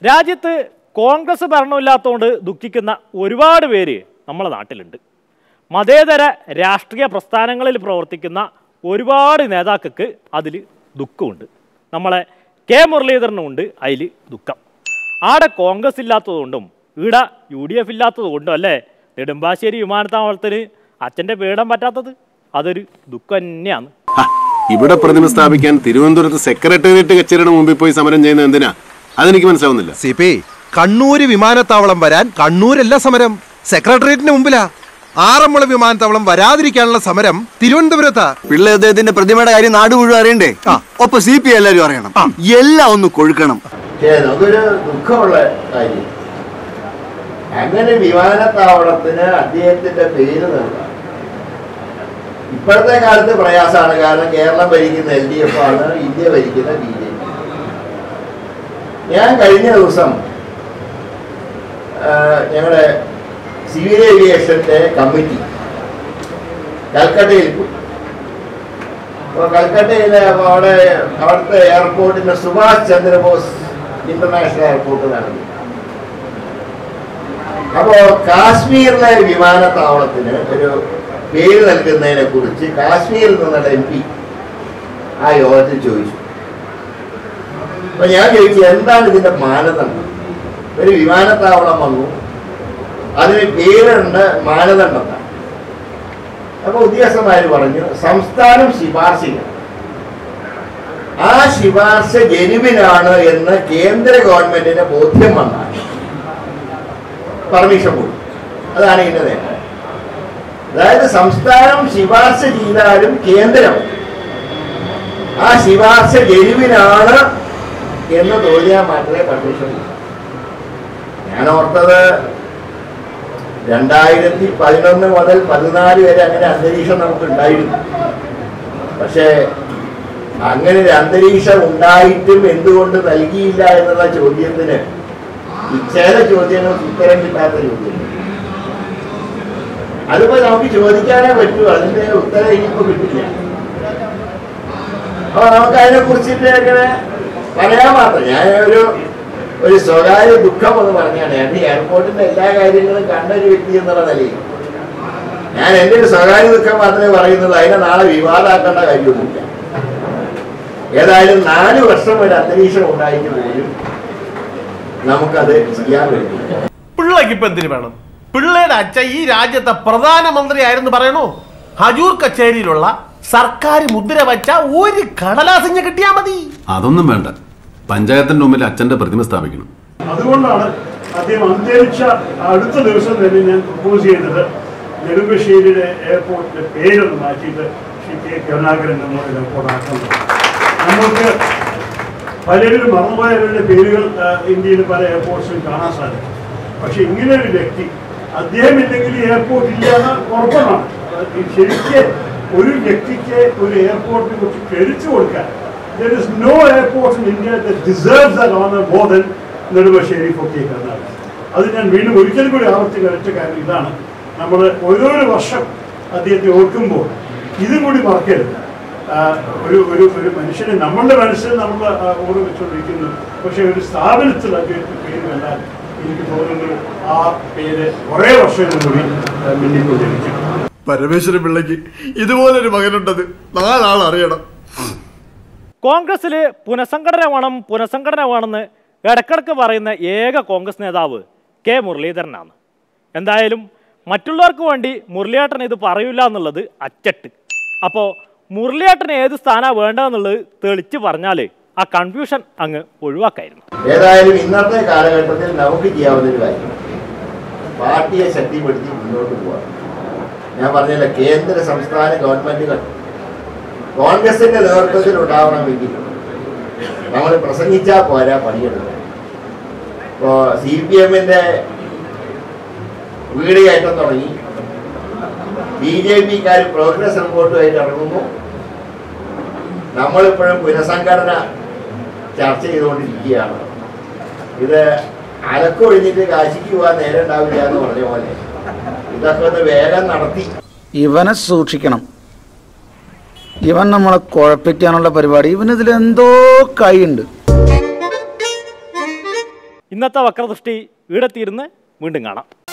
രാജ്യത്ത് കോൺഗ്രസ് ഭരണമില്ലാത്തതുകൊണ്ട് ദുഃഖിക്കുന്ന ഒരുപാട് പേര് നമ്മളെ നാട്ടിലുണ്ട് മതേതര രാഷ്ട്രീയ പ്രസ്ഥാനങ്ങളിൽ പ്രവർത്തിക്കുന്ന ഒരുപാട് നേതാക്കൾക്ക് അതിൽ ദുഃഖമുണ്ട് നമ്മളെ കെ മുരളീധരനുമുണ്ട് അതിൽ ദുഃഖം ആടെ കോൺഗ്രസ് ഇല്ലാത്തതുകൊണ്ടും ഈട യു ഡി എഫ് ഇല്ലാത്തതുകൊണ്ടും അല്ലേ നെടുമ്പാശ്ശേരി വിമാനത്താവളത്തിന് അച്ഛൻ്റെ പീഠം പറ്റാത്തത് അതൊരു ദുഃഖം തന്നെയാണ് ഹ, ഇവിടെ പ്രതിമ സ്ഥാപിക്കാൻ തിരുവനന്തപുരത്ത് സെക്രട്ടേറിയറ്റ് കച്ചേരിയുടെ മുമ്പിൽ പോയി സമരം ചെയ്യുന്നത് എന്തിനാ അതെനിക്ക് മനസ്സിലാവുന്നില്ല സി പി കണ്ണൂര് വിമാനത്താവളം വരാൻ കണ്ണൂരല്ല സമരം സെക്രട്ടേറിയറ്റിന് മുമ്പിലാ ആറന്മുള വിമാനത്താവളം വരാതിരിക്കാനുള്ള സമരം തിരുവനന്തപുരത്താ പിള്ള അദ്ദേഹത്തിന്റെ പ്രതിമയുടെ കാര്യം നാട് മുഴുവൻ അറിയണ്ടേ ഒപ്പം സി പി എല്ലാരും അറിയണം എല്ലാം ഒന്ന് കൊഴുക്കണം പക്ഷേ അതൊരു ദുഃഖമുള്ള കാര്യം അങ്ങനെ വിമാനത്താവളത്തിന് അദ്ദേഹത്തിന്റെ പേര് നൽകാം ഇപ്പോഴത്തെ കാലത്ത് പ്രയാസമാണ് കാരണം കേരളം ഭരിക്കുന്ന എൽ ഡി എഫ് ആണ് ഇന്ത്യ ഭരിക്കുന്ന ബി ജെ പി ഞാൻ കഴിഞ്ഞ ദിവസം ഞങ്ങളുടെ സിവിൽ ഏവിയേഷന്റെ കമ്മിറ്റി കൽക്കട്ടയിൽ പോയി അപ്പോൾ കൽക്കട്ടയിലെ അവിടെ അവിടുത്തെ എയർപോർട്ടിന് സുഭാഷ് ചന്ദ്രബോസ് ഇന്റർനാഷണൽ എയർപോർട്ട് നടന്നു അപ്പോ കാശ്മീരിലെ വിമാനത്താവളത്തിന് ഒരു പേര് നൽകുന്നതിനെ കുറിച്ച് കാശ്മീരിൽ നിന്നുള്ള എം പി ആ യോഗത്തിൽ ചോദിച്ചു അപ്പൊ ഞാൻ ചോദിച്ചു എന്താണ് ഇതിന്റെ മാനദണ്ഡം ഒരു വിമാനത്താവളം വന്നു അതിന് പേരുണ്ട് മാനദണ്ഡം എന്താണ് അപ്പൊ ഉദ്യോഗസ്ഥന്മാര് പറഞ്ഞു സംസ്ഥാനം ശിപാർശ ചെയ്യണം ആ ശിപാർശ ജനുവിനാണ് എന്ന് കേന്ദ്ര ഗവൺമെന്റിന് ബോധ്യം വന്നാൽ പെർമിഷൻ കൊടുക്കും അതാണ് ഇതിന്റെ നേട്ടം അതായത് സംസ്ഥാനം ശിപാർശ ചെയ്താലും കേന്ദ്രം ആ ശിപാർശ ജനുവിനാണ് എന്ന് തോന്നിയാൽ മാത്രമേ പെർമിഷൻ കൊടുക്കൂ ഞാൻ ഓർത്തത് രണ്ടായിരത്തി പതിനൊന്ന് മുതൽ പതിനാല് വരെ അങ്ങനെ അന്തരീക്ഷം നമുക്ക് ഉണ്ടായിരുന്നു പക്ഷേ അങ്ങനെ ഒരു അന്തരീക്ഷം ഉണ്ടായിട്ടും എന്തുകൊണ്ട് നൽകിയില്ല എന്നുള്ള ചോദ്യത്തിന് ഈ ചില ചോദ്യങ്ങൾക്ക് ഉത്തരം കിട്ടാത്ത ചോദ്യം അതിപ്പോ നമുക്ക് ചോദിക്കാനേ പറ്റൂ അതിന്റെ ഉത്തരം ഇനിയിപ്പോ കിട്ടില്ല അപ്പൊ നമുക്ക് അതിനെ കുറിച്ചിട്ട് ഇങ്ങനെ പറയാൻ മാത്രം ഞാൻ ഒരു ഒരു സ്വകാര്യ ദുഃഖം എന്ന് പറഞ്ഞാണ് ഞാൻ എയർപോർട്ടിന്റെ എല്ലാ കാര്യങ്ങളും കണ്ട ഒരു വ്യക്തി എന്നുള്ള നിലയിൽ ഞാൻ എൻ്റെ ഒരു സ്വകാര്യ ദുഃഖം മാത്രമേ പറയുന്നുള്ളൂ അതിനെ നാളെ വിവാദമാക്കേണ്ട കാര്യമൊന്നുമില്ല ഏതായാലും നാല് വർഷം ഒരു അന്തരീക്ഷം ഉണ്ടായിട്ട് പോലും നമുക്കത് ചെയ്യാൻ പറ്റില്ല പിള്ളയ്ക്ക് ഇപ്പൊ എന്തിനു വേണം പിള്ളയുടെ അച്ഛൻ ഈ രാജ്യത്തെ പ്രധാനമന്ത്രി ആയിരുന്നു പറയണോ ഹജൂർ കച്ചേരിയിലുള്ള സർക്കാർ മുദ്ര വച്ച ഒരു കടലാസിഞ്ഞ് കിട്ടിയാ മതി അതൊന്നും വേണ്ട പഞ്ചായത്തിന്റെ മുമ്പിൽ അച്ഛന്റെ പ്രതിമ സ്ഥാപിക്കണം അതുകൊണ്ടാണ് അദ്ദേഹം അന്തരിച്ച അടുത്ത ദിവസം തന്നെ ഞാൻ പ്രപ്പോസ് ചെയ്തത് നെടുമ്പശ്ശേരിയുടെ എയർപോർട്ടിന്റെ പേരൊന്ന് മാറ്റിയിട്ട് Shri K Karunakaran memorial airport ആക്കുന്നത് നമുക്ക് പലരും മറന്നുപോയവരുടെ പേരുകൾ ആ, ഇന്ത്യയിൽ പല എയർപോർട്ട്സിലും കാണാൻ സാധിക്കും പക്ഷെ ഇങ്ങനെ ഒരു വ്യക്തി അദ്ദേഹം ഇല്ലെങ്കിൽ ഈ എയർപോർട്ട് ഇല്ല എന്ന് ഉറപ്പാണ് ശരിക്ക് ഒരു വ്യക്തിക്ക് ഒരു എയർപോർട്ടിനെ കുറിച്ച് ക്രെഡിറ്റ് കൊടുക്കാൻ there is no airport in India that deserves that honor more than നെടുമ്പശ്ശേരി for K. Karunakaran അത് ഞാൻ വീണ്ടും ഒരിക്കലും കൂടി ആവർത്തിക്കാൻ ഒറ്റ കാര്യം ഇതാണ് നമ്മൾ ഓരോരോ വർഷം അദ്ദേഹത്തെ ഓർക്കുമ്പോൾ ഇതും കൂടി മറക്കരുത് ആ, ഒരു ഒരു ഒരു മനുഷ്യനെ നമ്മളുടെ മനസ്സിൽ നമ്മൾ ആ, ഓർമ്മിച്ചുകൊണ്ടിരിക്കുന്നു പക്ഷെ ഒരു സ്ഥാപനത്തിൽ അദ്ദേഹത്തിന്റെ പേര് കണ്ടാൽ എനിക്ക് തോന്നുന്നു ആ പേര് കുറേ വർഷങ്ങൾ കൂടി ആ, മിന്നിക്കൊണ്ടിരിക്കും പരമേശ്വരൻ പിള്ളയ്ക്ക് ഇതുപോലൊരു മകനുണ്ടത് നാലാൾ അറിയണം കോൺഗ്രസ്സിൽ പുനഃസംഘടന വേണം പുനഃസംഘടന വേണമെന്ന് ഇടക്കിടക്ക് പറയുന്ന ഏക കോൺഗ്രസ് നേതാവ് കെ മുരളീധരനാണ് എന്തായാലും മറ്റുള്ളവർക്ക് വേണ്ടി മുരളിയേട്ടൻ ഇത് പറയില്ല എന്നുള്ളത് അച്ചട്ട് അപ്പോൾ മുരളിയേട്ടൻ ഏത് സ്ഥാനമാണ് വേണ്ടതെന്നുള്ളത് തെളിച്ച് പറഞ്ഞാൽ ആ കൺഫ്യൂഷൻ അങ്ങ് ഒഴിവാക്കായിരുന്നു ഏതായാലും ഇന്നത്തെ കാലഘട്ടത്തിൽ നമുക്ക് ചെയ്യാവുന്ന ഒരു കാര്യം പാർട്ടിയെ ശക്തിപ്പെടുത്തി മുന്നോട്ട് പോകാം ഞാൻ പറഞ്ഞില്ല കേന്ദ്ര സംസ്ഥാന ഗവൺമെന്റുകൾ കോൺഗ്രസിന്റെ നേതൃത്വത്തിൽ ഉണ്ടാവണമെങ്കിൽ നമ്മൾ പ്രസംഗിച്ചാൽ പോരാ പണിയെടുക്കണം ഇപ്പോ സി പി എമ്മിന്റെ വീട് കയറ്റം തുടങ്ങി ബി ജെ പിക്കാർ പ്രോഗ്രസ് റിപ്പോർട്ടുമായിട്ട് ഇറങ്ങുന്നു നമ്മളിപ്പോഴും പുനഃസംഘടന ചർച്ച ചെയ്തുകൊണ്ടിരിക്കുകയാണ് ഇത് അലക്കൊഴിഞ്ഞിട്ട് കാശിക്ക് പോകാൻ നേരം ഉണ്ടാവില്ല എന്ന് പറഞ്ഞ പോലെ ഇതൊക്കെ ഒന്ന് വേഗം നടത്തി ഇവനെ സൂക്ഷിക്കണം ഇവൻ നമ്മളെ കുഴപ്പിക്കാനുള്ള പരിപാടി ഇവനിതിൽ എന്തോ കൈയുണ്ട് ഇന്നത്തെ വക്രദൃഷ്ടി ഈടെത്തിയിരുന്ന് വീണ്ടും കാണാം